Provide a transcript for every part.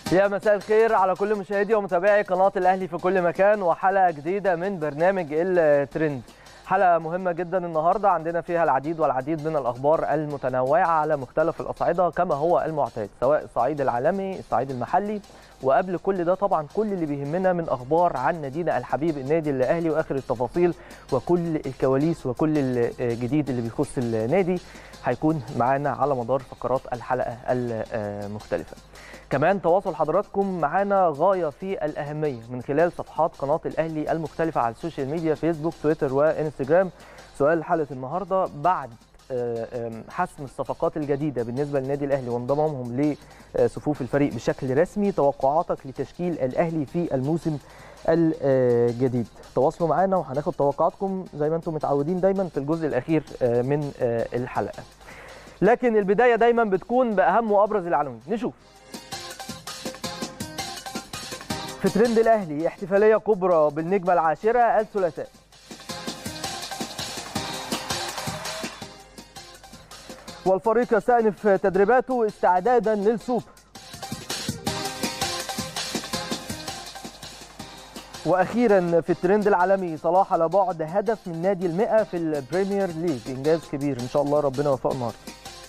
يا مساء الخير على كل مشاهدي ومتابعي قناة الأهلي في كل مكان وحلقة جديدة من برنامج الترند حلقة مهمة جدا النهاردة عندنا فيها العديد والعديد من الأخبار المتنوعة على مختلف الأصعدة كما هو المعتاد سواء الصعيد العالمي الصعيد المحلي وقبل كل ده طبعا كل اللي بيهمنا من أخبار عن نادينا الحبيب النادي الأهلي وآخر التفاصيل وكل الكواليس وكل الجديد اللي بيخص النادي هيكون معانا على مدار فقرات الحلقة المختلفة كمان تواصل حضراتكم معانا غاية في الأهمية من خلال صفحات قناة الأهلي المختلفة على السوشيال ميديا فيسبوك تويتر وإنستجرام سؤال حلقة النهاردة بعد حسم الصفقات الجديدة بالنسبة للنادي الأهلي وانضمامهم لصفوف الفريق بشكل رسمي توقعاتك لتشكيل الأهلي في الموسم الجديد تواصلوا معانا وهناخد توقعاتكم زي ما انتم متعودين دايما في الجزء الأخير من الحلقة لكن البداية دايما بتكون بأهم وأبرز العناوين نشوف في ترند الاهلي احتفاليه كبرى بالنجمه العاشره الثلاثاء والفريق يستأنف تدريباته استعدادا للسوبر واخيرا في الترند العالمي صلاح على بعد هدف من نادي المئة في البريمير ليج انجاز كبير ان شاء الله ربنا يوفقه النهارده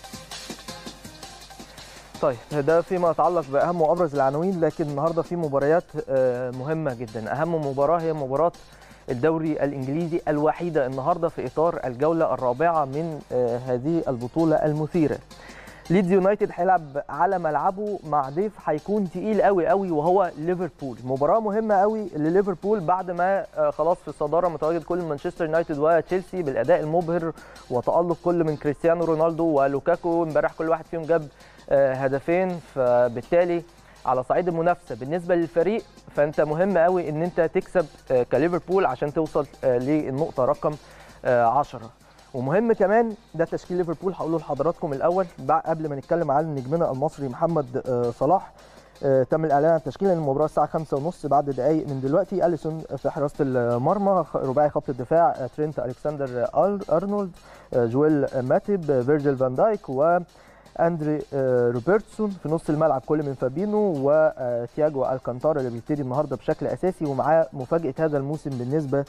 طيب ده فيما يتعلق باهم وابرز العناوين لكن النهارده في مباريات مهمه جدا اهم مباراه هي مباراه الدوري الانجليزي الوحيده النهارده في اطار الجوله الرابعه من هذه البطوله المثيره ليدز يونايتد هيلعب على ملعبه مع ضيف هيكون تقيل قوي قوي وهو ليفربول مباراه مهمه قوي لليفربول بعد ما خلاص في الصداره متواجد كل مانشستر يونايتد وتشيلسي بالاداء المبهر وتالق كل من كريستيانو رونالدو ولوكاكو امبارح كل واحد فيهم جاب هدفين فبالتالي على صعيد المنافسه بالنسبه للفريق فانت مهم قوي ان انت تكسب كليفربول عشان توصل للنقطه رقم 10 ومهم كمان ده تشكيل ليفربول هقوله لحضراتكم الاول قبل ما نتكلم عن نجمنا المصري محمد صلاح تم الاعلان عن تشكيل المباراه الساعه 5:30 بعد دقائق من دلوقتي اليسون في حراسه المرمى رباعي خط الدفاع ترينت الكسندر ارنولد جويل ماتيب فيرجيل فان دايك و اندري روبرتسون في نص الملعب كل من فابينو وتياجو الكانتارا اللي بيبتدي النهارده بشكل اساسي ومعاه مفاجاه هذا الموسم بالنسبه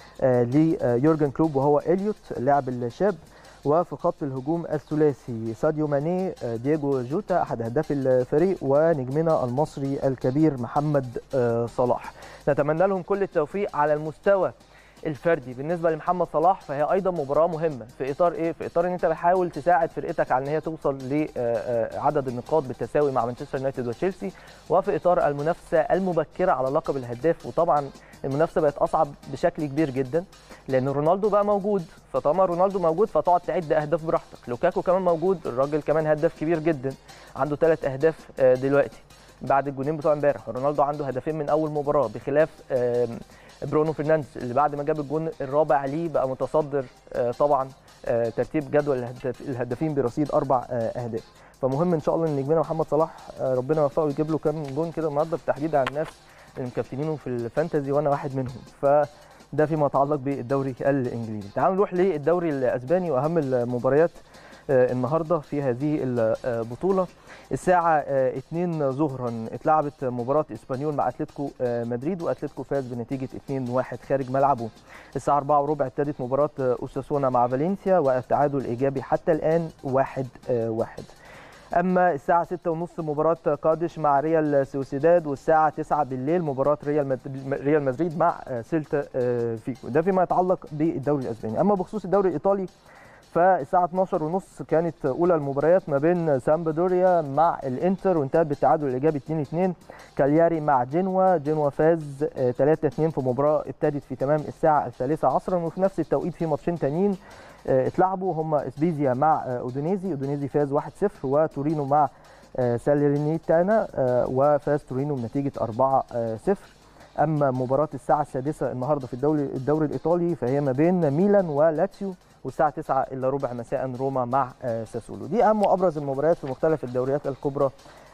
ليورجن كلوب وهو اليوت اللاعب الشاب وفي خط الهجوم الثلاثي ساديو ماني دييجو جوتا احد اهداف الفريق ونجمنا المصري الكبير محمد صلاح نتمنى لهم كل التوفيق على المستوى الفردي بالنسبه لمحمد صلاح فهي ايضا مباراه مهمه في اطار ايه في اطار ان انت بتحاول تساعد فرقتك على ان هي توصل لعدد النقاط بالتساوي مع مانشستر يونايتد وتشيلسي وفي اطار المنافسه المبكره على لقب الهداف وطبعا المنافسه بقت اصعب بشكل كبير جدا لان رونالدو بقى موجود فطالما رونالدو موجود فتقعد تعد اهداف براحتك لوكاكو كمان موجود الراجل كمان هداف كبير جدا عنده ثلاث اهداف دلوقتي بعد الجونين بتوع امبارح رونالدو عنده هدفين من اول مباراه بخلاف برونو فرنانديز اللي بعد ما جاب الجون الرابع ليه بقى متصدر طبعا ترتيب جدول الهدافين برصيد اربع اهداف فمهم ان شاء الله ان نجمنا محمد صلاح ربنا يوفقه ويجيب له كام جون كده النهارده بالتحديد على الناس اللي مكابتنينه في الفانتزي وانا واحد منهم فده فيما يتعلق بالدوري الانجليزي تعالوا نروح للدوري الاسباني واهم المباريات النهارده في هذه البطوله الساعه 2 ظهرا اتلعبت مباراه اسبانيول مع اتلتيكو مدريد واتلتيكو فاز بنتيجه 2-1 خارج ملعبه الساعه 4 وربع ابتدت مباراه اوساسونا مع فالنسيا والتعادل ايجابي حتى الان 1-1 اما الساعه 6 ونص مباراه قادش مع ريال سوسيداد والساعه 9 بالليل مباراه ريال ريال مدريد مع سيلتا فيجو ده فيما يتعلق بالدوري الاسباني اما بخصوص الدوري الايطالي فالساعة 12 ونص كانت أولى المباريات ما بين سامبدوريا مع الإنتر وانتهت بالتعادل الإيجابي 2-2 كالياري مع جنوا جنوا فاز 3-2 في مباراة ابتدت في تمام الساعة الثالثة عصرا وفي نفس التوقيت في ماتشين تانيين اتلعبوا هم اسبيزيا مع اودونيزي اودونيزي فاز 1-0 وتورينو مع ساليرنيتانا وفاز تورينو بنتيجة 4-0 اما مباراة الساعة السادسة النهارده في الدوري الدوري الايطالي فهي ما بين ميلان ولاتسيو والساعة 9 إلا ربع مساء روما مع ساسولو دي أهم وأبرز المباريات في مختلف الدوريات الكبرى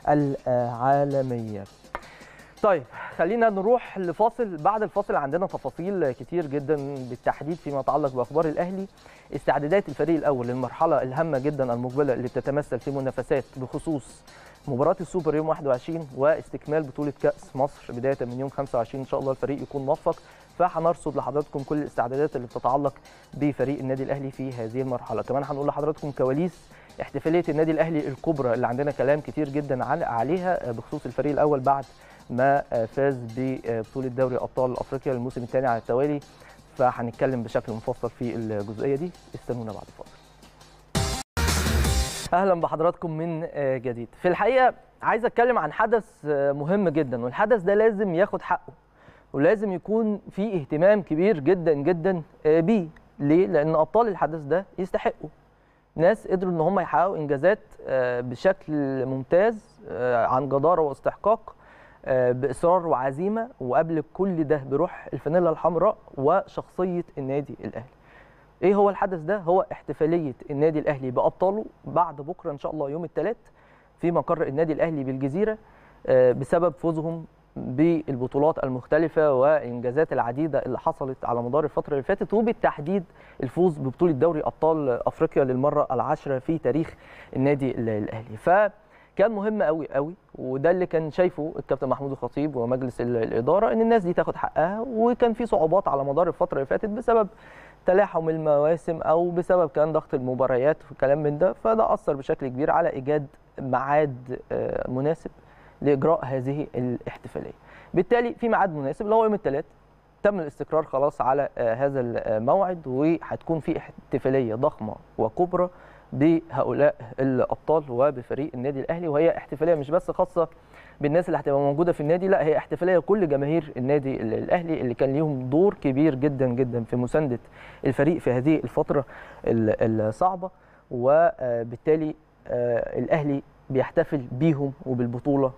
العالمية طيب خلينا نروح لفاصل بعد الفاصل عندنا تفاصيل كتير جدا بالتحديد فيما يتعلق باخبار الاهلي استعدادات الفريق الاول للمرحله الهامه جدا المقبله اللي بتتمثل في منافسات بخصوص مباراه السوبر يوم 21 واستكمال بطوله كاس مصر بدايه من يوم 25 ان شاء الله الفريق يكون موفق فهنرصد لحضراتكم كل الاستعدادات اللي بتتعلق بفريق النادي الاهلي في هذه المرحله كمان هنقول لحضراتكم كواليس احتفاليه النادي الاهلي الكبرى اللي عندنا كلام كتير جدا عليها بخصوص الفريق الاول بعد ما فاز ببطوله دوري ابطال افريقيا للموسم الثاني على التوالي فهنتكلم بشكل مفصل في الجزئيه دي استنونا بعد الفاصل اهلا بحضراتكم من جديد في الحقيقه عايز اتكلم عن حدث مهم جدا والحدث ده لازم ياخد حقه ولازم يكون في اهتمام كبير جدا جدا بيه ليه لان ابطال الحدث ده يستحقوا ناس قدروا ان هم يحققوا انجازات بشكل ممتاز عن جداره واستحقاق باصرار وعزيمه وقبل كل ده بروح الفانيلا الحمراء وشخصيه النادي الاهلي ايه هو الحدث ده هو احتفاليه النادي الاهلي بابطاله بعد بكره ان شاء الله يوم الثلاث في مقر النادي الاهلي بالجزيره بسبب فوزهم بالبطولات المختلفه والانجازات العديده اللي حصلت على مدار الفتره اللي فاتت وبالتحديد الفوز ببطوله دوري ابطال افريقيا للمره العاشره في تاريخ النادي الاهلي ف كان مهم قوي قوي وده اللي كان شايفه الكابتن محمود الخطيب ومجلس الاداره ان الناس دي تاخد حقها وكان في صعوبات على مدار الفتره اللي فاتت بسبب تلاحم المواسم او بسبب كان ضغط المباريات وكلام من ده فده اثر بشكل كبير على ايجاد ميعاد مناسب لاجراء هذه الاحتفاليه. بالتالي في ميعاد مناسب اللي هو يوم الثلاث تم الاستقرار خلاص على هذا الموعد وهتكون في احتفاليه ضخمه وكبرى بهؤلاء الابطال وبفريق النادي الاهلي وهي احتفاليه مش بس خاصه بالناس اللي هتبقى موجوده في النادي لا هي احتفاليه كل جماهير النادي الاهلي اللي كان ليهم دور كبير جدا جدا في مسانده الفريق في هذه الفتره الصعبه وبالتالي الاهلي بيحتفل بيهم وبالبطوله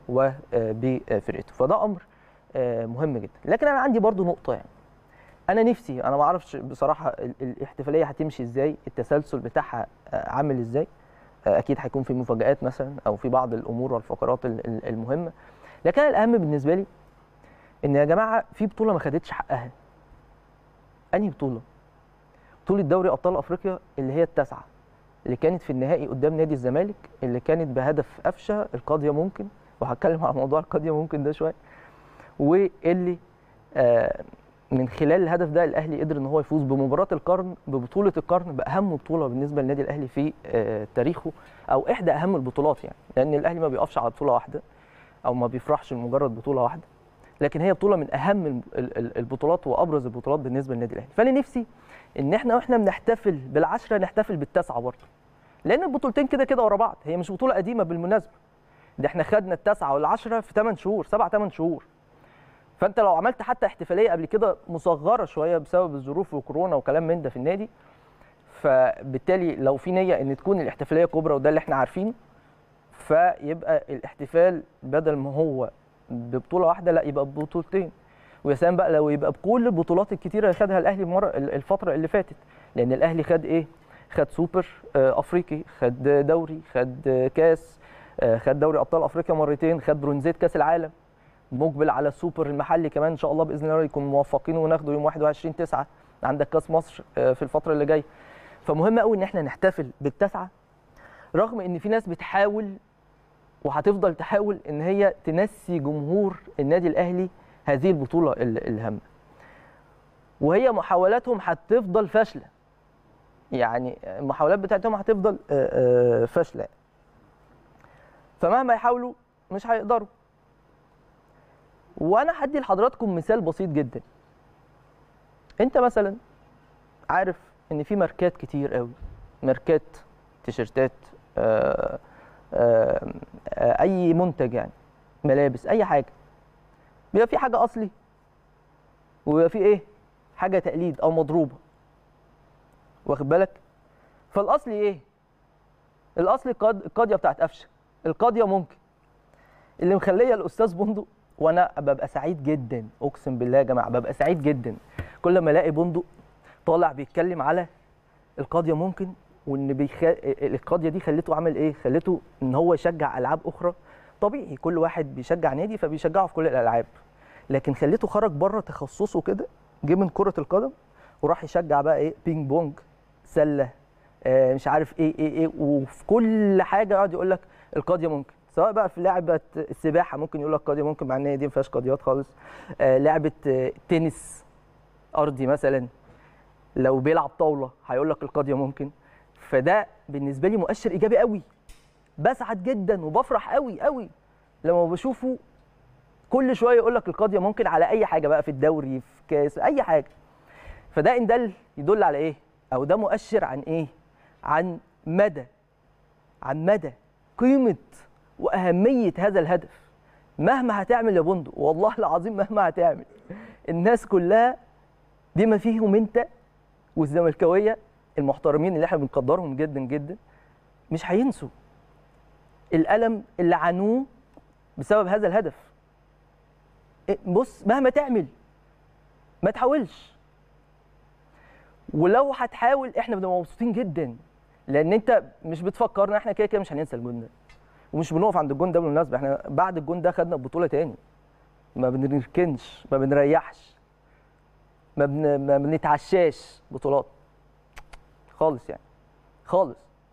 وبفرقته فده امر مهم جدا لكن انا عندي برضو نقطه يعني انا نفسي انا ما اعرفش بصراحه الاحتفاليه هتمشي ازاي التسلسل بتاعها عامل ازاي اكيد هيكون في مفاجات مثلا او في بعض الامور والفقرات المهمه لكن الاهم بالنسبه لي ان يا جماعه في بطوله ما خدتش حقها انهي بطوله بطوله دوري ابطال افريقيا اللي هي التاسعه اللي كانت في النهائي قدام نادي الزمالك اللي كانت بهدف قفشه القاضيه ممكن وهتكلم على موضوع القاضيه ممكن ده شويه واللي آه من خلال الهدف ده الاهلي قدر ان هو يفوز بمباراه القرن ببطوله القرن باهم بطوله بالنسبه للنادي الاهلي في تاريخه او احدى اهم البطولات يعني لان الاهلي ما بيقفش على بطوله واحده او ما بيفرحش لمجرد بطوله واحده لكن هي بطوله من اهم البطولات وابرز البطولات بالنسبه للنادي الاهلي فانا نفسي ان احنا واحنا بنحتفل بالعشره نحتفل بالتسعه برضه لان البطولتين كده كده ورا بعض هي مش بطوله قديمه بالمناسبه ده احنا خدنا التسعه والعشره في 8 شهور 7 8 شهور فانت لو عملت حتى احتفاليه قبل كده مصغره شويه بسبب الظروف وكورونا وكلام من ده في النادي فبالتالي لو في نيه ان تكون الاحتفاليه كبرى وده اللي احنا عارفينه فيبقى الاحتفال بدل ما هو ببطوله واحده لا يبقى ببطولتين ويا سلام بقى لو يبقى بكل البطولات الكتيره اللي خدها الاهلي المره الفتره اللي فاتت لان الاهلي خد ايه خد سوبر افريقي خد دوري خد كاس خد دوري ابطال افريقيا مرتين خد برونزيه كاس العالم مقبل على السوبر المحلي كمان ان شاء الله باذن الله يكون موفقين وناخده يوم 21 9 عندك كاس مصر في الفتره اللي جايه فمهم قوي ان احنا نحتفل بالتسعه رغم ان في ناس بتحاول وهتفضل تحاول ان هي تنسي جمهور النادي الاهلي هذه البطوله الهامه وهي محاولاتهم هتفضل فاشله يعني المحاولات بتاعتهم هتفضل فاشله فمهما يحاولوا مش هيقدروا وانا هدي لحضراتكم مثال بسيط جدا انت مثلا عارف ان في ماركات كتير قوي ماركات تيشرتات آآ آآ اي منتج يعني ملابس اي حاجه بيبقى في حاجه اصلي وبيبقى في ايه حاجه تقليد او مضروبه واخد بالك فالاصلي ايه الاصلي القاضيه بتاعت قفشه القاضيه ممكن اللي مخليه الاستاذ بندق وانا ببقى سعيد جدا اقسم بالله يا جماعه ببقى سعيد جدا كل ما الاقي بندق طالع بيتكلم على القاضيه ممكن وان بيخ... القاضيه دي خلته عمل ايه خلته ان هو يشجع العاب اخرى طبيعي كل واحد بيشجع نادي فبيشجعه في كل الالعاب لكن خليته خرج بره تخصصه كده جه من كره القدم وراح يشجع بقى ايه بينج بونج سله آه مش عارف ايه ايه ايه وفي كل حاجه يقعد يقول لك القاضيه ممكن سواء بقى في لعبه السباحه ممكن يقول لك قاضيه ممكن مع ان هي دي ما فيهاش قاضيات خالص آه لعبه آه تنس ارضي مثلا لو بيلعب طاوله هيقول لك القاضيه ممكن فده بالنسبه لي مؤشر ايجابي قوي بسعد جدا وبفرح قوي قوي لما بشوفه كل شويه يقول لك القاضيه ممكن على اي حاجه بقى في الدوري في كاس اي حاجه فده ان دل يدل على ايه او ده مؤشر عن ايه عن مدى عن مدى قيمه واهميه هذا الهدف مهما هتعمل يا بندق والله العظيم مهما هتعمل الناس كلها بما فيهم انت والزملكاويه المحترمين اللي احنا بنقدرهم جدا جدا مش هينسوا الالم اللي عانوه بسبب هذا الهدف بص مهما تعمل ما تحاولش ولو هتحاول احنا بنبقى مبسوطين جدا لان انت مش بتفكرنا احنا كده كده مش هننسى الجون ده ومش بنقف عند الجون ده بالمناسبه احنا بعد الجون ده خدنا بطوله تاني ما بنركنش ما بنريحش ما, بن... ما بنتعشاش بطولات خالص يعني خالص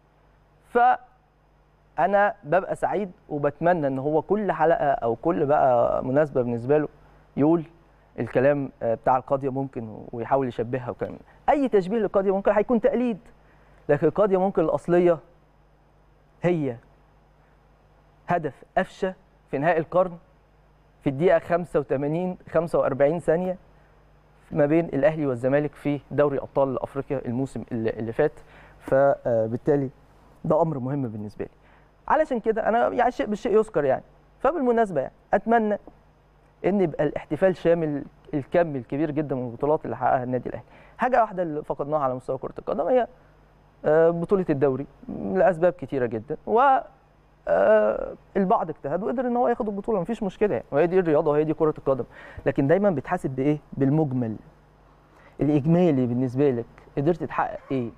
فانا ببقى سعيد وبتمنى ان هو كل حلقه او كل بقى مناسبه بالنسبه له يقول الكلام بتاع القاضيه ممكن ويحاول يشبهها وكلام اي تشبيه للقاضيه ممكن هيكون تقليد لكن القاضيه ممكن الاصليه هي هدف قفشه في نهائي القرن في الدقيقه 85 45 ثانيه ما بين الاهلي والزمالك في دوري ابطال افريقيا الموسم اللي فات فبالتالي ده امر مهم بالنسبه لي علشان كده انا يعني شيء بالشيء يذكر يعني فبالمناسبه يعني اتمنى ان يبقى الاحتفال شامل الكم الكبير جدا من البطولات اللي حققها النادي الاهلي حاجه واحده اللي فقدناها على مستوى كره القدم هي بطوله الدوري لاسباب كتيره جدا و البعض اجتهد وقدر ان هو ياخد البطوله مفيش مشكله يعني وهي دي الرياضه وهي دي كره القدم لكن دايما بتحاسب بايه بالمجمل الاجمالي بالنسبه لك قدرت تحقق ايه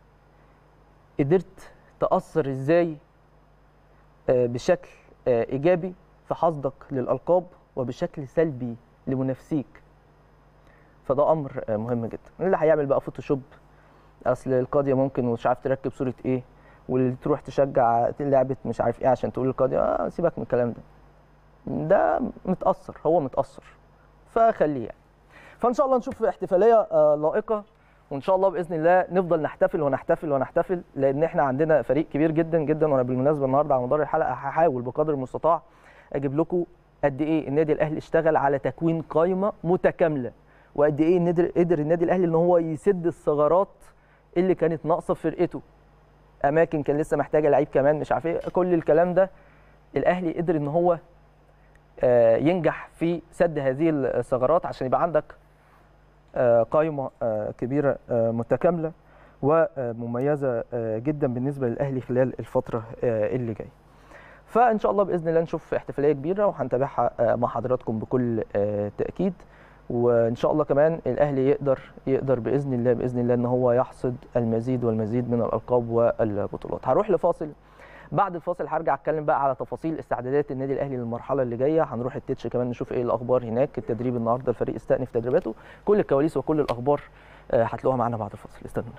قدرت تاثر ازاي بشكل ايجابي في حصدك للالقاب وبشكل سلبي لمنافسيك فده امر مهم جدا اللي هيعمل بقى فوتوشوب اصل القاضيه ممكن مش عارف تركب صوره ايه واللي تروح تشجع لعبه مش عارف ايه عشان تقول القاضيه آه سيبك من الكلام ده ده متاثر هو متاثر فخليه يعني فان شاء الله نشوف احتفاليه آه لائقه وان شاء الله باذن الله نفضل نحتفل ونحتفل ونحتفل لان احنا عندنا فريق كبير جدا جدا وانا بالمناسبه النهارده على مدار الحلقه هحاول بقدر المستطاع اجيب لكم قد ايه النادي الاهلي اشتغل على تكوين قائمه متكامله وقد ايه قدر النادي الاهلي ان هو يسد الثغرات اللي كانت ناقصه في فرقته اماكن كان لسه محتاجه لعيب كمان مش عارف ايه كل الكلام ده الاهلي قدر ان هو ينجح في سد هذه الثغرات عشان يبقى عندك قائمه كبيره متكامله ومميزه جدا بالنسبه للاهلي خلال الفتره اللي جايه فان شاء الله باذن الله نشوف احتفاليه كبيره وهنتابعها مع حضراتكم بكل تاكيد وان شاء الله كمان الاهلي يقدر يقدر باذن الله باذن الله ان هو يحصد المزيد والمزيد من الالقاب والبطولات هروح لفاصل بعد الفاصل هرجع اتكلم بقى على تفاصيل استعدادات النادي الاهلي للمرحله اللي جايه هنروح التتش كمان نشوف ايه الاخبار هناك التدريب النهارده الفريق استأنف تدريباته كل الكواليس وكل الاخبار هتلاقوها معانا بعد الفاصل استنونا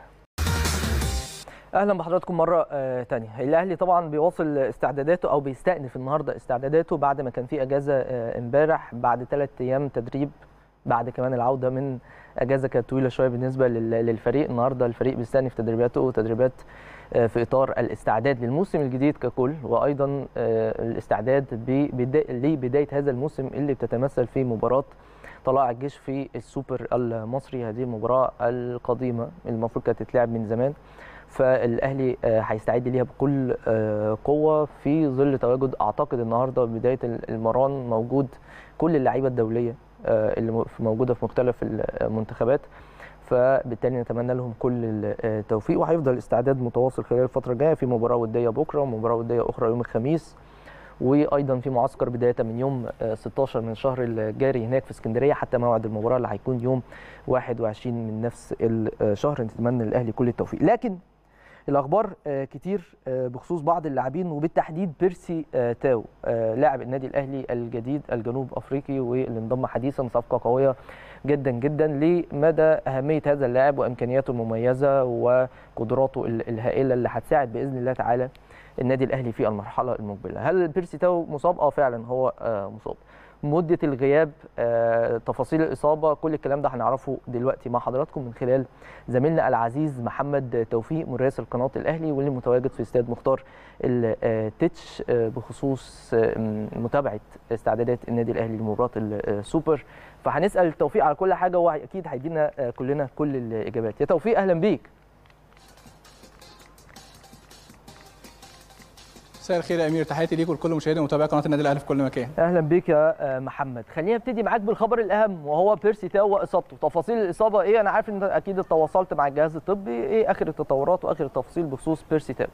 اهلا بحضراتكم مره آه تانية الاهلي طبعا بيواصل استعداداته او بيستأنف النهارده استعداداته بعد ما كان في اجازه آه امبارح بعد ثلاث ايام تدريب بعد كمان العوده من اجازه كانت طويله شويه بالنسبه للفريق النهارده الفريق بيستأنف تدريباته وتدريبات في اطار الاستعداد للموسم الجديد ككل وايضا الاستعداد لبدايه هذا الموسم اللي بتتمثل في مباراه طلائع الجيش في السوبر المصري هذه المباراه القديمه المفروض كانت تتلعب من زمان فالاهلي هيستعد ليها بكل قوه في ظل تواجد اعتقد النهارده بدايه المران موجود كل اللعيبه الدوليه اللي موجوده في مختلف المنتخبات فبالتالي نتمنى لهم كل التوفيق وهيفضل الاستعداد متواصل خلال الفتره الجايه في مباراه وديه بكره ومباراه وديه اخرى يوم الخميس وايضا في معسكر بدايه من يوم 16 من الشهر الجاري هناك في اسكندريه حتى موعد المباراه اللي هيكون يوم 21 من نفس الشهر نتمنى للاهلي كل التوفيق لكن الاخبار كتير بخصوص بعض اللاعبين وبالتحديد بيرسي تاو لاعب النادي الاهلي الجديد الجنوب افريقي واللي انضم حديثا صفقه قويه جدا جدا لمدى اهميه هذا اللاعب وامكانياته المميزه وقدراته الهائله اللي هتساعد باذن الله تعالى النادي الاهلي في المرحله المقبله هل بيرسي تاو مصاب اه فعلا هو آه مصاب مده الغياب آه، تفاصيل الاصابه كل الكلام ده هنعرفه دلوقتي مع حضراتكم من خلال زميلنا العزيز محمد توفيق مراسل قناه الاهلي واللي متواجد في استاد مختار التتش آه، بخصوص آه، متابعه استعدادات النادي الاهلي لمباراه السوبر فهنسال توفيق على كل حاجه وهو اكيد هيدينا آه، كلنا كل الاجابات يا توفيق اهلا بيك مساء الخير يا امير تحياتي ليك ولكل مشاهدي ومتابعي قناه النادي الاهلي في كل مكان اهلا بيك يا آه، محمد خلينا نبتدي معاك بالخبر الاهم وهو بيرسي تاو واصابته تفاصيل الاصابه ايه انا عارف ان انت اكيد تواصلت مع الجهاز الطبي ايه اخر التطورات واخر التفاصيل بخصوص بيرسي تاو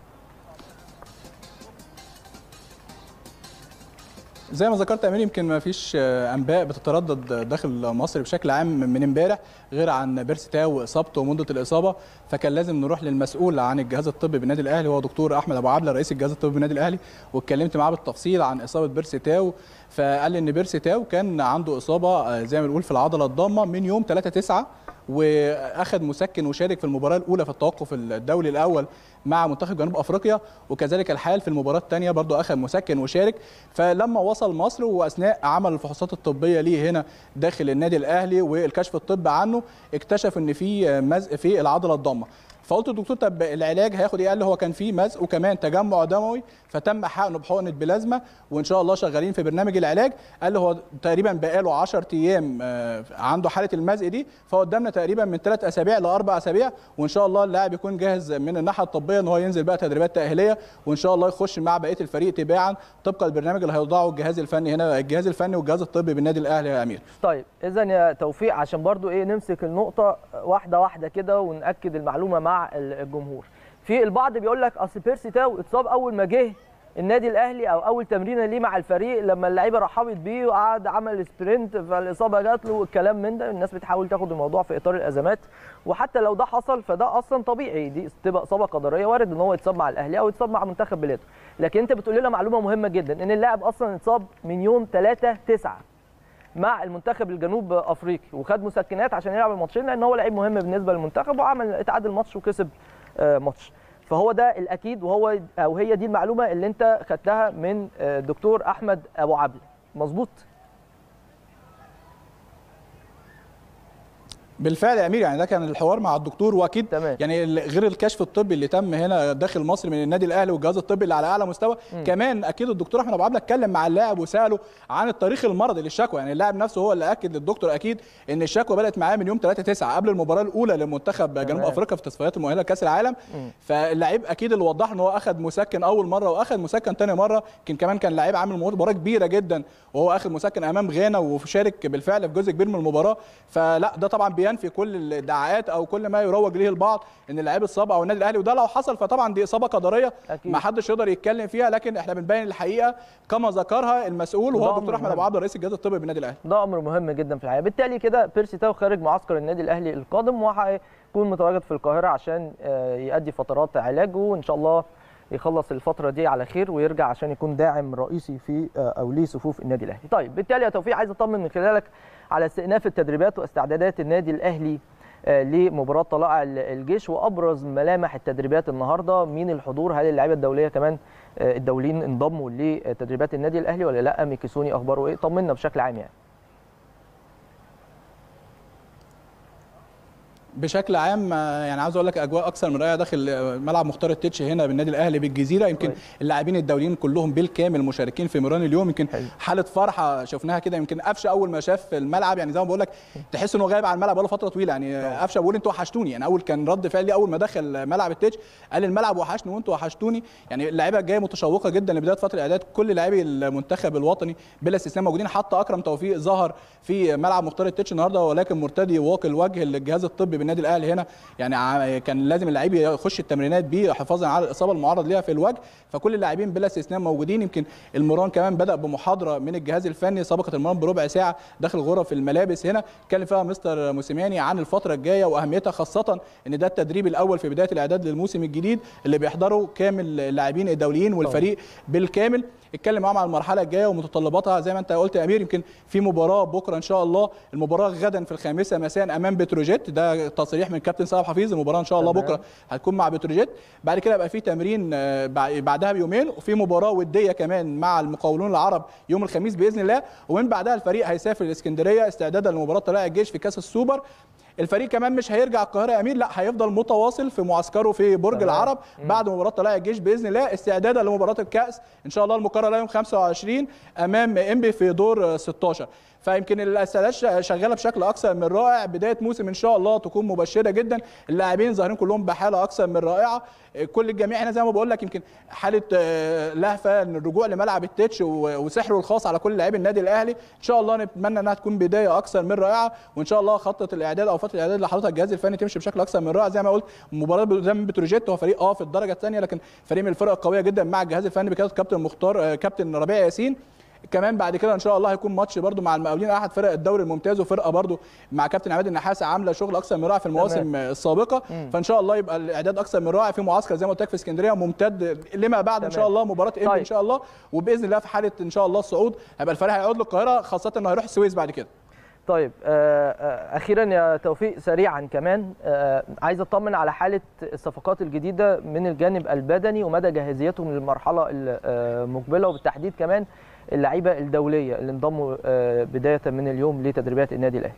زي ما ذكرت يا امير يمكن ما فيش آه، انباء بتتردد داخل مصر بشكل عام من امبارح غير عن بيرسي تاو واصابته ومده الاصابه فكان لازم نروح للمسؤول عن الجهاز الطبي بالنادي الاهلي هو دكتور احمد ابو عبله رئيس الجهاز الطبي بالنادي الاهلي واتكلمت معاه بالتفصيل عن اصابه بيرسي تاو فقال لي ان بيرسي تاو كان عنده اصابه آه، زي ما بنقول في العضله الضامه من يوم 3 9 واخذ مسكن وشارك في المباراه الاولى في التوقف الدولي الاول مع منتخب جنوب افريقيا وكذلك الحال في المباراه الثانيه برضه اخذ مسكن وشارك فلما وصل مصر واثناء عمل الفحوصات الطبيه ليه هنا داخل النادي الاهلي والكشف الطبي عنه اكتشف ان في مزق في العضله الضامه فقلت للدكتور طب العلاج هياخد ايه؟ قال لي هو كان في مزق وكمان تجمع دموي فتم حقنه بحقنه بلازما وان شاء الله شغالين في برنامج العلاج قال لي هو تقريبا بقاله 10 ايام آه، عنده حاله المزق دي فقدامنا تقريبا من ثلاث اسابيع لاربع اسابيع وان شاء الله اللاعب يكون جاهز من الناحيه الطبيه ان هو ينزل بقى تدريبات تاهيليه وان شاء الله يخش مع بقيه الفريق تباعا طبقا للبرنامج اللي هيوضعه الجهاز الفني هنا الجهاز الفني والجهاز الطبي بالنادي الاهلي يا امير طيب اذا يا توفيق عشان برضو ايه نمسك النقطه واحده واحده كده وناكد المعلومه مع الجمهور في البعض بيقول لك اصل بيرسي تاو اتصاب اول ما جه النادي الاهلي او اول تمرينه ليه مع الفريق لما اللعيبه رحبت بيه وقعد عمل سبرنت فالاصابه جات له والكلام من ده الناس بتحاول تاخد الموضوع في اطار الازمات وحتى لو ده حصل فده اصلا طبيعي دي تبقى اصابه قدريه وارد ان هو يتصاب مع الاهلي او يتصاب مع منتخب بلاده لكن انت بتقول لنا معلومه مهمه جدا ان اللاعب اصلا اتصاب من يوم 3 9 مع المنتخب الجنوب افريقي وخد مسكنات عشان يلعب الماتشين لان هو لعيب مهم بالنسبه للمنتخب وعمل اتعادل ماتش وكسب آه، ماتش فهو ده الاكيد وهو او هي دي المعلومه اللي انت خدتها من آه، دكتور احمد ابو عبله مظبوط بالفعل يا امير يعني ده كان الحوار مع الدكتور واكيد تمام. يعني ال- غير الكشف الطبي اللي تم هنا داخل مصر من النادي الاهلي والجهاز الطبي اللي على اعلى مستوى مم. كمان اكيد الدكتور احمد ابو عبله اتكلم مع اللاعب وساله عن التاريخ المرضي للشكوى يعني اللاعب نفسه هو اللي اكد للدكتور اكيد ان الشكوى بدات معاه من يوم 3 9 قبل المباراه الاولى لمنتخب جنوب تمام. افريقيا في تصفيات المؤهله لكاس العالم مم. فاللعيب اكيد اللي وضح ان هو اخذ مسكن اول مره واخذ مسكن ثاني مره يمكن كمان كان لعيب عامل مباراه كبيره جدا وهو اخذ مسكن امام غانا وشارك بالفعل في جزء كبير من المباراه فلا ده طبعا بينفي كل الادعاءات او كل ما يروج ليه البعض ان اللاعب اتصاب او النادي الاهلي وده لو حصل فطبعا دي اصابه قدريه أكيد. ما حدش يقدر يتكلم فيها لكن احنا بنبين الحقيقه كما ذكرها المسؤول وده وهو أمر الدكتور احمد مهم. ابو عبده رئيس الجهاز الطبي بالنادي الاهلي ده امر مهم جدا في الحياه بالتالي كده بيرسي تاو خارج معسكر النادي الاهلي القادم وهيكون متواجد في القاهره عشان آه، يؤدي فترات علاجه وان شاء الله يخلص الفتره دي على خير ويرجع عشان يكون داعم رئيسي في آه، او ليه صفوف النادي الاهلي طيب بالتالي يا توفيق عايز اطمن من خلالك على استئناف التدريبات واستعدادات النادي الاهلي آه، لمباراه طلائع ال- الجيش وابرز ملامح التدريبات النهارده مين الحضور هل اللعيبه الدوليه كمان آه، الدوليين انضموا لتدريبات النادي الاهلي ولا لا ميكيسوني اخباره ايه طمنا بشكل عام يعني بشكل عام آه، يعني عاوز اقول لك اجواء اكثر من رائعه داخل آه، ملعب مختار التتش هنا بالنادي الاهلي بالجزيره يمكن كويس. اللاعبين الدوليين كلهم بالكامل مشاركين في ميران اليوم يمكن حلو. حاله فرحه شفناها كده يمكن قفشه اول ما شاف الملعب يعني زي ما بقول لك تحس انه غايب عن الملعب بقاله فتره طويله يعني آه، قفشه بيقول انتوا وحشتوني يعني اول كان رد فعلي اول ما دخل ملعب التتش قال الملعب وحشني وانتوا وحشتوني يعني اللعيبه جايه متشوقه جدا لبدايه فتره الاعداد كل لاعبي المنتخب الوطني بلا استثناء موجودين حتى اكرم توفيق ظهر في ملعب مختار التتش النهارده ولكن مرتدي واقي الوجه للجهاز الطبي بالنادي الاهلي هنا يعني ع- كان لازم اللعيب يخش التمرينات بيه حفاظا على الاصابه المعرض ليها في الوجه فكل اللاعبين بلا استثناء موجودين يمكن المران كمان بدا بمحاضره من الجهاز الفني سبقت المران بربع ساعه داخل غرف الملابس هنا اتكلم فيها مستر موسيماني عن الفتره الجايه واهميتها خاصه ان ده التدريب الاول في بدايه الاعداد للموسم الجديد اللي بيحضره كامل اللاعبين الدوليين والفريق بالكامل اتكلم معاهم عن المرحله الجايه ومتطلباتها زي ما انت قلت يا امير يمكن في مباراه بكره ان شاء الله المباراه غدا في الخامسه مساء امام بتروجيت ده تصريح من كابتن سلام حفيظ المباراه ان شاء الله تمام. بكره هتكون مع بتروجيت بعد كده يبقى في تمرين آه، بع- بعدها بيومين وفي مباراه وديه كمان مع المقاولون العرب يوم الخميس باذن الله ومن بعدها الفريق هيسافر الاسكندريه استعدادا لمباراه طلائع الجيش في كاس السوبر الفريق كمان مش هيرجع القاهره يا امير لا هيفضل متواصل في معسكره في برج تمام. العرب بعد مباراه طلائع الجيش باذن الله استعدادا لمباراه الكاس ان شاء الله المقرره يوم 25 امام انبي في دور آه، 16 فيمكن الاستعدادات شا- شغاله بشكل اكثر من رائع بدايه موسم ان شاء الله تكون مبشره جدا اللاعبين ظاهرين كلهم بحاله اكثر من رائعه آه، كل الجميع هنا زي ما بقول لك يمكن حاله آه، لهفه ان الرجوع لملعب التتش و- وسحره الخاص على كل لاعبي النادي الاهلي ان شاء الله نتمنى انها تكون بدايه اكثر من رائعه وان شاء الله خطه الاعداد او فتره الاعداد اللي حاططها الجهاز الفني تمشي بشكل اكثر من رائع زي ما قلت مباراه قدام بتروجيت هو فريق اه في الدرجه الثانيه لكن فريق من الفرق القويه جدا مع الجهاز الفني بقياده كابتن مختار آه، كابتن ربيع ياسين كمان بعد كده ان شاء الله هيكون ماتش برده مع المقاولين احد فرق الدوري الممتاز وفرقه برده مع كابتن عماد النحاس عامله شغل اكثر من رائع في المواسم السابقه فان شاء الله يبقى الاعداد اكثر من رائع في معسكر زي ما قلت لك في اسكندريه ممتد لما بعد ان تمام. شاء الله مباراه انبي طيب. ان شاء الله وباذن الله في حاله ان شاء الله الصعود هيبقى الفريق هيعود للقاهره خاصه انه هيروح السويس بعد كده طيب آه، آه، اخيرا يا توفيق سريعا كمان آه، عايز اطمن على حاله الصفقات الجديده من الجانب البدني ومدى جاهزيتهم للمرحله المقبله وبالتحديد كمان اللعيبه الدوليه اللي انضموا آه، بدايه من اليوم لتدريبات النادي الاهلي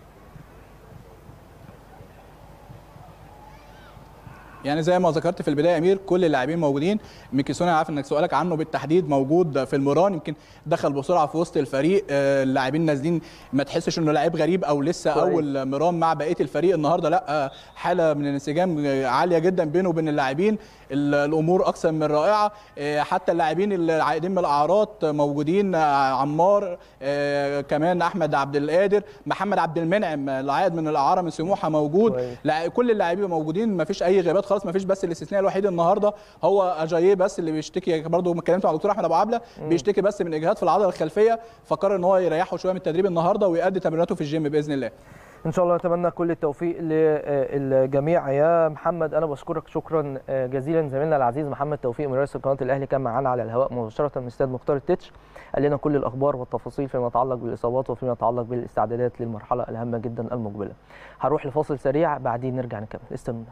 يعني زي ما ذكرت في البدايه يا امير كل اللاعبين موجودين ميكيسوني عارف انك سؤالك عنه بالتحديد موجود في المران يمكن دخل بسرعه في وسط الفريق آه، اللاعبين نازلين ما تحسش انه لعيب غريب او لسه كويس. اول مران مع بقيه الفريق النهارده لا آه، حاله من الانسجام آه، عاليه جدا بينه وبين اللاعبين ال- الامور اكثر من رائعه آه، حتى اللاعبين اللي عايدين من الاعراض موجودين آه، عمار آه، كمان احمد عبد القادر محمد عبد المنعم آه، اللي عايد من الاعاره من سموحه موجود كويس. لا كل اللاعبين موجودين ما فيش اي غيابات خالص ما فيش بس الاستثناء الوحيد النهارده هو اجاييه بس اللي بيشتكي برضه اتكلمت مع الدكتور احمد ابو عبله بيشتكي بس من اجهاد في العضله الخلفيه فقرر ان هو يريحه شويه من التدريب النهارده ويؤدي تمريناته في الجيم باذن الله ان شاء الله نتمنى كل التوفيق للجميع يا محمد انا بشكرك شكرا جزيلا زميلنا العزيز محمد توفيق مراسل قناه الاهلي كان معانا على الهواء مباشره من استاد مختار التتش قال لنا كل الاخبار والتفاصيل فيما يتعلق بالاصابات وفيما يتعلق بالاستعدادات للمرحله الهامه جدا المقبله هنروح لفاصل سريع بعدين نرجع نكمل استنونا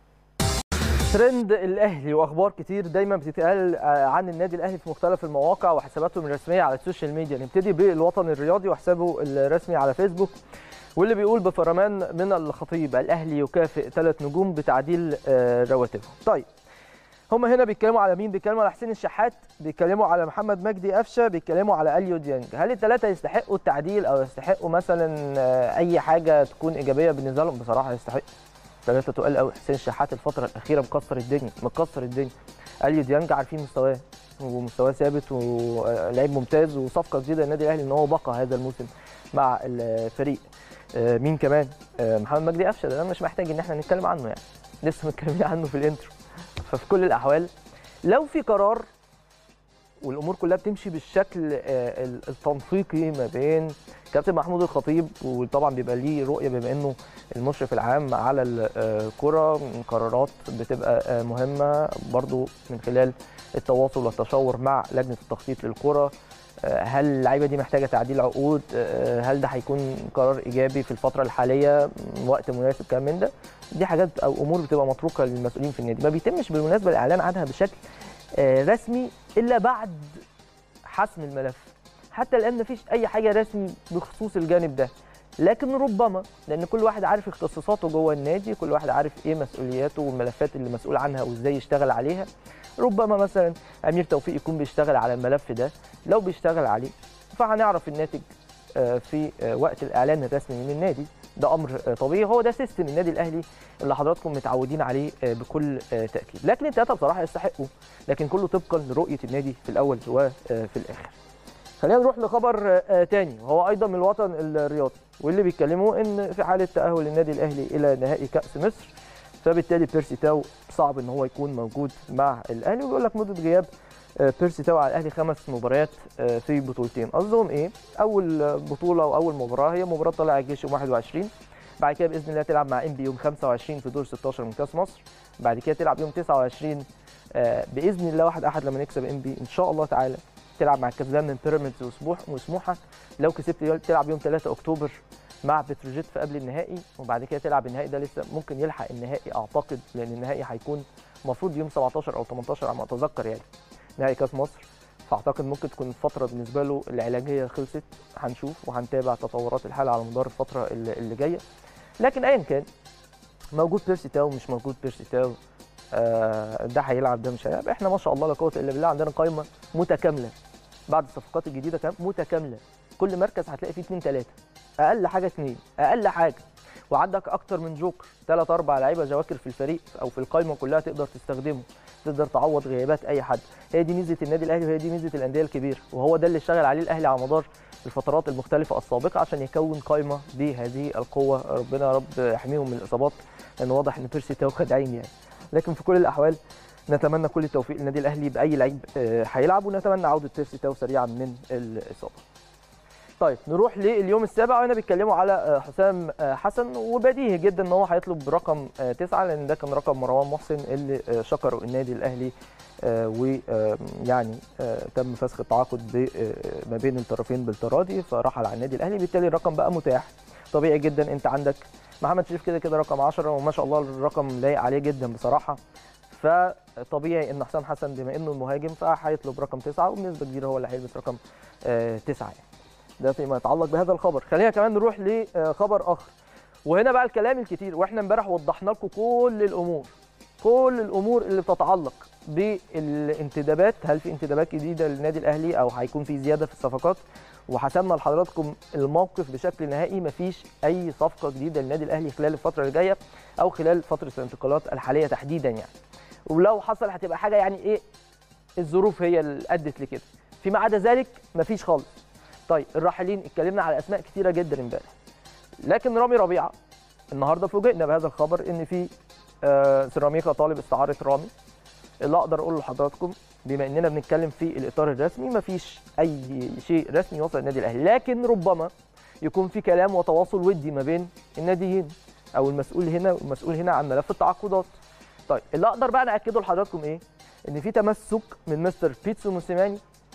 ترند الاهلي واخبار كتير دايما بتتقال عن النادي الاهلي في مختلف المواقع وحساباتهم الرسميه على السوشيال ميديا نبتدي بالوطن الرياضي وحسابه الرسمي على فيسبوك واللي بيقول بفرمان من الخطيب الاهلي يكافئ ثلاث نجوم بتعديل آه، رواتبهم طيب هم هنا بيتكلموا على مين بيتكلموا على حسين الشحات بيتكلموا على محمد مجدي قفشه بيتكلموا على اليو ديانج هل الثلاثه يستحقوا التعديل او يستحقوا مثلا آه، اي حاجه تكون ايجابيه بالنسبه لهم بصراحه يستحق ثلاثه تقال قوي حسين الشحات الفتره الاخيره مكسر الدنيا مكسر الدنيا اليو ديانج عارفين مستواه ومستواه ثابت ولعيب ممتاز وصفقه جديده للنادي الاهلي ان هو بقى هذا الموسم مع الفريق آه، مين كمان آه، محمد مجدي قفشه ده مش محتاج ان احنا نتكلم عنه يعني لسه متكلمين عنه في الانترو ففي كل الاحوال لو في قرار والامور كلها بتمشي بالشكل آه، ال- التنسيقي ما بين كابتن محمود الخطيب وطبعا بيبقى ليه رؤيه بما انه المشرف العام على الكره قرارات بتبقى آه، مهمه برضو من خلال التواصل والتشاور مع لجنه التخطيط للكره آه، هل اللعيبه دي محتاجه تعديل عقود آه، هل ده هيكون قرار ايجابي في الفتره الحاليه وقت مناسب كلام من ده دي حاجات او امور بتبقى متروكه للمسؤولين في النادي ما بيتمش بالمناسبه الاعلان عنها بشكل آه، رسمي الا بعد حسم الملف حتى الان مفيش اي حاجه رسمي بخصوص الجانب ده لكن ربما لان كل واحد عارف اختصاصاته جوه النادي كل واحد عارف ايه مسؤولياته والملفات اللي مسؤول عنها وازاي يشتغل عليها ربما مثلا امير توفيق يكون بيشتغل على الملف ده لو بيشتغل عليه فهنعرف الناتج آه، في آه، وقت الاعلان الرسمي من النادي ده امر آه، طبيعي هو ده سيستم النادي الاهلي اللي حضراتكم متعودين عليه آه، بكل آه، تاكيد لكن الثلاثه بصراحه يستحقوا لكن كله طبقا لرؤيه النادي في الاول وفي الاخر خلينا نروح لخبر آه، تاني وهو ايضا من الوطن الرياضي واللي بيتكلموا ان في حاله تاهل النادي الاهلي الى نهائي كاس مصر فبالتالي بيرسي تاو صعب ان هو يكون موجود مع الاهلي وبيقول لك مده غياب آه، بيرسي تاو على الاهلي خمس مباريات آه، في بطولتين قصدهم ايه اول آه، بطوله واول مباراه هي مباراه طلائع الجيش يوم 21 بعد كده باذن الله تلعب مع ام بي يوم 25 في دور 16 من كاس مصر بعد كده تلعب يوم 29 آه، باذن الله واحد احد لما نكسب ام بي ان شاء الله تعالى تلعب مع الكسبان من بيراميدز وسموح وسموحه لو كسبت تلعب يوم 3 اكتوبر مع بتروجيت في قبل النهائي وبعد كده تلعب النهائي ده لسه ممكن يلحق النهائي اعتقد لان النهائي هيكون المفروض يوم 17 او 18 على ما اتذكر يعني نهائي كاس مصر فاعتقد ممكن تكون الفتره بالنسبه له العلاجيه خلصت هنشوف وهنتابع تطورات الحاله على مدار الفتره اللي اللي جايه لكن ايا كان موجود بيرسي تاو مش موجود بيرسي تاو آه ده هيلعب ده مش هيلعب احنا ما شاء الله لا قوه الا بالله عندنا قائمه متكامله بعد الصفقات الجديده كمان متكامله كل مركز هتلاقي فيه اثنين ثلاثه اقل حاجه اثنين اقل حاجه وعندك اكتر من جوكر ثلاث اربع لعيبه جواكر في الفريق او في القائمه كلها تقدر تستخدمه تقدر تعوض غيابات اي حد هي دي ميزه النادي الاهلي وهي دي ميزه الانديه الكبيره وهو ده اللي اشتغل عليه الاهلي على مدار الفترات المختلفه السابقه عشان يكون قائمه بهذه القوه ربنا يا رب يحميهم من الاصابات لان واضح ان بيرسي تاو خدعين يعني لكن في كل الاحوال نتمنى كل التوفيق للنادي الاهلي باي لعيب آه، هيلعب ونتمنى عوده بيرسي تاو سريعا من الاصابه طيب نروح لليوم السابع وهنا بيتكلموا على آه، حسام آه، حسن وبديهي جدا ان هو هيطلب رقم آه، تسعه لان ده كان رقم مروان محسن اللي آه، شكره النادي الاهلي ويعني تم فسخ التعاقد ب- آه، ما بين الطرفين بالتراضي فرحل على النادي الاهلي بالتالي الرقم بقى متاح طبيعي جدا انت عندك محمد شريف كده كده رقم 10 وما شاء الله الرقم لايق عليه جدا بصراحه فطبيعي ان حسام حسن بما انه المهاجم فهيطلب رقم تسعه وبنسبه كبيره هو اللي هيلبس رقم آه، تسعه يعني. ده فيما يتعلق بهذا الخبر خلينا كمان نروح لخبر اخر وهنا بقى الكلام الكتير واحنا امبارح وضحنا لكم كل الامور كل الامور اللي بتتعلق بالانتدابات هل في انتدابات جديده للنادي الاهلي او هيكون في زياده في الصفقات وحسمنا لحضراتكم الموقف بشكل نهائي مفيش اي صفقه جديده للنادي الاهلي خلال الفتره اللي جايه او خلال فتره الانتقالات الحاليه تحديدا يعني ولو حصل هتبقى حاجه يعني ايه الظروف هي اللي ادت لكده فيما عدا ذلك مفيش خالص طيب الراحلين اتكلمنا على اسماء كتيره جدا امبارح لكن رامي ربيعه النهارده فوجئنا بهذا الخبر ان في آه، سيراميكا طالب استعاره رامي اللي اقدر اقوله لحضراتكم بما اننا بنتكلم في الاطار الرسمي مفيش اي شيء رسمي وصل النادي الاهلي لكن ربما يكون في كلام وتواصل ودي ما بين الناديين او المسؤول هنا والمسؤول هنا عن ملف التعاقدات طيب اللي اقدر بقى ناكده لحضراتكم ايه ان في تمسك من مستر بيتسو موسيماني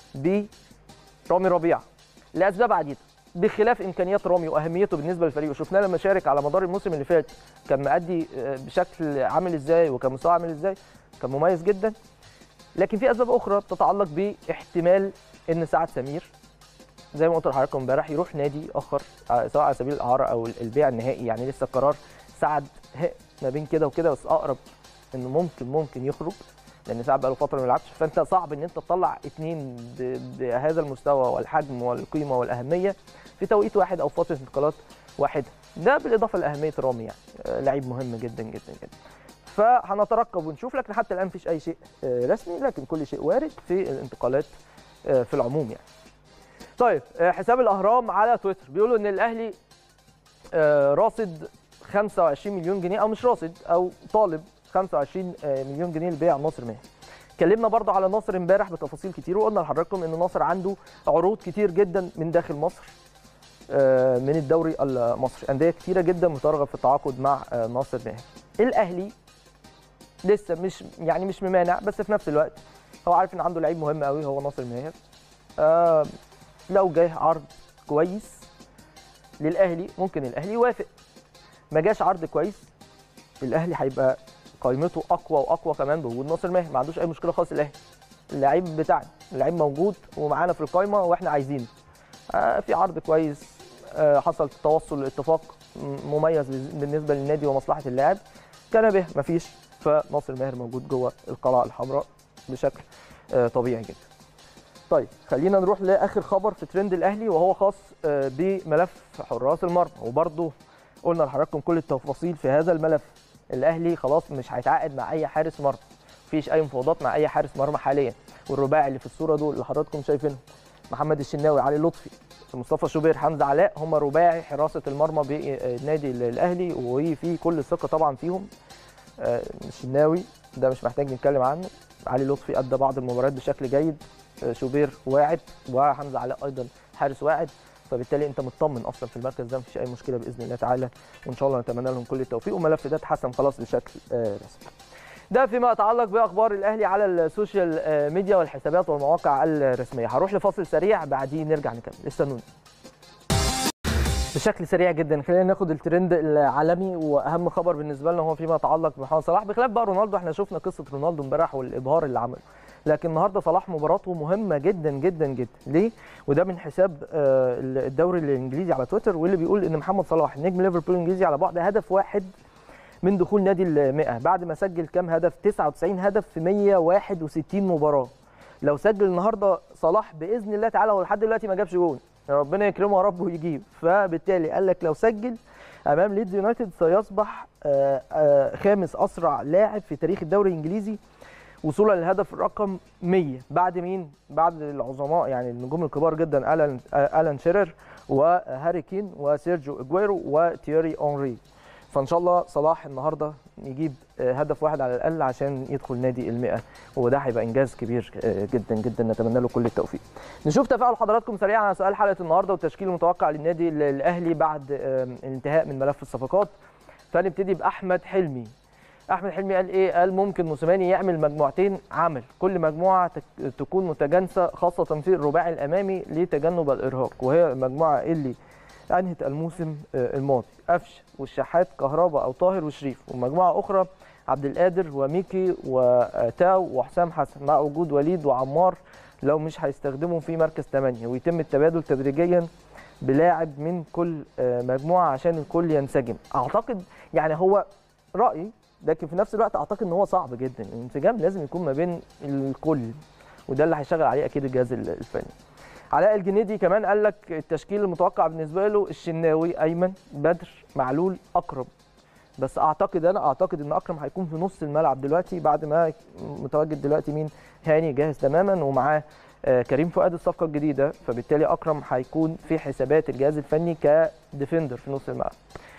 برامي ربيعه لاسباب عديده بخلاف امكانيات رامي واهميته بالنسبه للفريق وشفناه لما شارك على مدار الموسم اللي فات كان مأدي آه، بشكل عامل ازاي وكان مستوى عامل ازاي كان مميز جدا لكن في اسباب اخرى بتتعلق باحتمال ان سعد سمير زي ما قلت لحضراتكم امبارح يروح نادي اخر آه، سواء على سبيل الاعاره او البيع النهائي يعني لسه القرار سعد ه- ما بين كده وكده بس اقرب انه ممكن ممكن يخرج لان سعد بقاله فتره ما بيلعبش فانت صعب ان انت تطلع اثنين بهذا المستوى والحجم والقيمه والاهميه في توقيت واحد او فتره انتقالات واحده ده بالاضافه لاهميه رامي يعني آه، لعيب مهم جدا جدا جدا فهنترقب ونشوف لكن حتى الان مفيش اي شيء آه، رسمي لكن كل شيء وارد في الانتقالات آه، في العموم يعني طيب آه، حساب الاهرام على تويتر بيقولوا ان الاهلي آه، راصد 25 مليون جنيه او مش راصد او طالب 25 آه، مليون جنيه لبيع ناصر ماهر اتكلمنا برضه على ناصر امبارح بتفاصيل كتير وقلنا لحضراتكم ان ناصر عنده عروض كتير جدا من داخل مصر آه، من الدوري المصري انديه كتيره جدا بترغب في التعاقد مع آه، ناصر ماهر الاهلي لسه مش يعني مش ممانع بس في نفس الوقت هو عارف ان عنده لعيب مهم قوي هو ناصر ماهر آه لو جه عرض كويس للاهلي ممكن الاهلي يوافق ما جاش عرض كويس الاهلي هيبقى قائمته اقوى واقوى كمان بوجود ناصر ماهر ما عندوش اي مشكله خالص الاهلي اللعيب بتاعنا اللعيب موجود ومعانا في القائمه واحنا عايزينه آه في عرض كويس آه حصل توصل لاتفاق م- مميز بالنسبه للنادي ومصلحه اللاعب كان به مفيش فناصر ماهر موجود جوه القلعه الحمراء بشكل آه طبيعي جدا طيب خلينا نروح لاخر خبر في ترند الاهلي وهو خاص آه، بملف حراس المرمى وبرضه قلنا لحضراتكم كل التفاصيل في هذا الملف الاهلي خلاص مش هيتعاقد مع اي حارس مرمى مفيش اي مفاوضات مع اي حارس مرمى حاليا والرباعي اللي في الصوره دول اللي حضراتكم شايفينهم محمد الشناوي علي لطفي مصطفى شوبير حمزه علاء هم رباعي حراسه المرمى بالنادي الاهلي وفي كل الثقه طبعا فيهم آه، الشناوي ده مش محتاج نتكلم عنه علي لطفي ادى بعض المباريات بشكل جيد آه، شوبير واعد وحمزه علاء ايضا حارس واعد فبالتالي انت مطمن اصلا في المركز ده مفيش اي مشكله باذن الله تعالى وان شاء الله نتمنى لهم كل التوفيق والملف ده اتحسم خلاص بشكل آه، رسمي ده فيما يتعلق باخبار الاهلي على السوشيال آه، ميديا والحسابات والمواقع الرسميه هروح لفاصل سريع بعدين نرجع نكمل استنوني بشكل سريع جدا خلينا ناخد الترند العالمي واهم خبر بالنسبه لنا هو فيما يتعلق بمحمد صلاح بخلاف بقى رونالدو احنا شفنا قصه رونالدو امبارح والابهار اللي عمله لكن النهارده صلاح مباراته مهمه جدا جدا جدا ليه وده من حساب آه، الدوري الانجليزي على تويتر واللي بيقول ان محمد صلاح نجم ليفربول الانجليزي على بعد هدف واحد من دخول نادي ال 100 بعد ما سجل كام هدف 99 هدف في 161 مباراه لو سجل النهارده صلاح باذن الله تعالى هو لحد دلوقتي ما جابش جول ربنا يكرمه يا رب ويجيب فبالتالي قال لك لو سجل امام ليدز يونايتد سيصبح آه، آه، خامس اسرع لاعب في تاريخ الدوري الانجليزي وصولا للهدف الرقم 100 بعد مين؟ بعد العظماء يعني النجوم الكبار جدا الان آه، الان شيرر وهاري كين وسيرجيو اجويرو وتييري اونري فان شاء الله صلاح النهارده يجيب آه، هدف واحد على الاقل عشان يدخل نادي ال100 وده هيبقى انجاز كبير آه، جدا جدا نتمنى له كل التوفيق. نشوف تفاعل حضراتكم سريعا على سؤال حلقه النهارده والتشكيل المتوقع للنادي ال- الاهلي بعد آه، الانتهاء من ملف الصفقات. فنبتدي باحمد حلمي. احمد حلمي قال ايه؟ قال ممكن موسيماني يعمل مجموعتين عمل، كل مجموعه تك- تكون متجانسه خاصه في الرباعي الامامي لتجنب الارهاق وهي المجموعه اللي انهت الموسم آه، الماضي قفش والشحات كهربا او طاهر وشريف ومجموعه اخرى عبد القادر وميكي وتاو وحسام حسن مع وجود وليد وعمار لو مش هيستخدموا في مركز 8 ويتم التبادل تدريجيا بلاعب من كل آه، مجموعه عشان الكل ينسجم اعتقد يعني هو رايي لكن في نفس الوقت اعتقد ان هو صعب جدا الانسجام لازم يكون ما بين الكل وده اللي هيشتغل عليه اكيد الجهاز الفني علاء الجنيدي كمان قال لك التشكيل المتوقع بالنسبه له الشناوي ايمن بدر معلول اكرم بس اعتقد انا اعتقد ان اكرم هيكون في نص الملعب دلوقتي بعد ما متواجد دلوقتي مين هاني جاهز تماما ومعاه آه، كريم فؤاد الصفقه الجديده فبالتالي اكرم هيكون في حسابات الجهاز الفني كديفندر في نص الملعب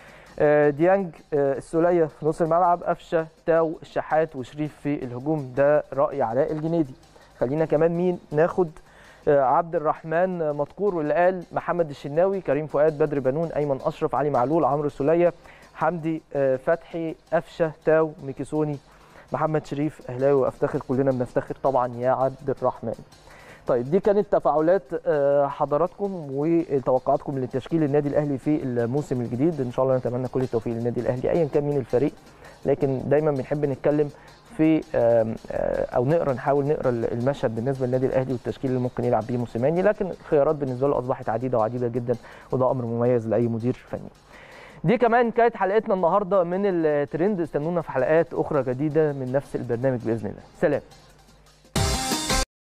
آه، ديانج آه، السوليه في نص الملعب قفشه تاو الشحات وشريف في الهجوم ده راي علاء الجنيدي خلينا كمان مين ناخد آه، عبد الرحمن آه، مذكور واللي قال محمد الشناوي كريم فؤاد بدر بنون ايمن اشرف علي معلول عمرو السوليه حمدي آه، فتحي قفشه تاو ميكيسوني محمد شريف اهلاوي وافتخر كلنا بنفتخر طبعا يا عبد الرحمن طيب دي كانت تفاعلات آه، حضراتكم وتوقعاتكم لتشكيل النادي الاهلي في الموسم الجديد ان شاء الله نتمنى كل التوفيق للنادي الاهلي ايا كان مين الفريق لكن دايما بنحب نتكلم في آم، آه، او نقرا نحاول نقرا المشهد بالنسبه للنادي الاهلي والتشكيل اللي ممكن يلعب بيه موسيماني لكن الخيارات بالنسبه له اصبحت عديده وعديده جدا وده امر مميز لاي مدير فني دي كمان كانت حلقتنا النهارده من الترند استنونا في حلقات اخرى جديده من نفس البرنامج باذن الله سلام